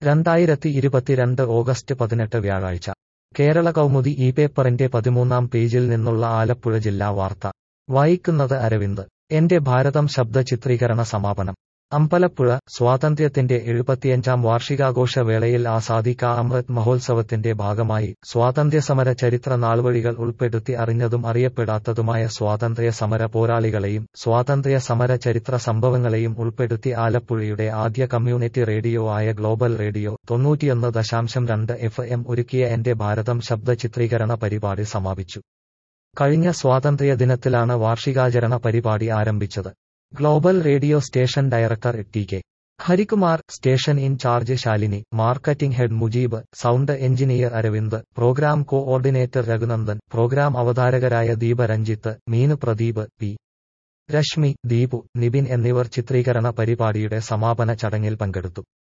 രണ്ടായിരത്തി ഇരുപത്തിരണ്ട് ഓഗസ്റ്റ് പതിനെട്ട് വ്യാഴാഴ്ച കേരള കൗമുദി ഈ പേപ്പറിന്റെ പതിമൂന്നാം പേജിൽ നിന്നുള്ള ആലപ്പുഴ ജില്ലാ വാർത്ത വായിക്കുന്നത് അരവിന്ദ് എന്റെ ഭാരതം ശബ്ദ ചിത്രീകരണ സമാപനം അമ്പലപ്പുഴ സ്വാതന്ത്ര്യത്തിന്റെ എഴുപത്തിയഞ്ചാം വാർഷികാഘോഷ വേളയിൽ ആസാദി കാ അമൃത് മഹോത്സവത്തിന്റെ ഭാഗമായി സ്വാതന്ത്ര്യസമര ചരിത്ര നാൾവഴികൾ ഉൾപ്പെടുത്തി അറിഞ്ഞതും അറിയപ്പെടാത്തതുമായ സ്വാതന്ത്ര്യ സമര പോരാളികളെയും സ്വാതന്ത്ര്യ സമര ചരിത്ര സംഭവങ്ങളെയും ഉൾപ്പെടുത്തി ആലപ്പുഴയുടെ ആദ്യ കമ്മ്യൂണിറ്റി റേഡിയോ ആയ ഗ്ലോബൽ റേഡിയോ തൊണ്ണൂറ്റിയൊന്ന് ദശാംശം രണ്ട് എഫ് എം ഒരുക്കിയ എന്റെ ഭാരതം ശബ്ദ ചിത്രീകരണ പരിപാടി സമാപിച്ചു കഴിഞ്ഞ സ്വാതന്ത്ര്യ ദിനത്തിലാണ് വാർഷികാചരണ പരിപാടി ആരംഭിച്ചത് Global Radio station director T K Harikumar station incharge Shalini marketing head Mujeeb sound engineer Aravind programme coordinator Raghunandan programme അവതാരകരായ ദീപ രഞ്ജിത്ത് മീനു പ്രദീപ് പി രശ്മി ദീപു നിബിൻ എന്നിവർ ചിത്രീകരണ പരിപാടിയുടെ സമാപന ചടങ്ങിൽ പങ്കെടുത്തു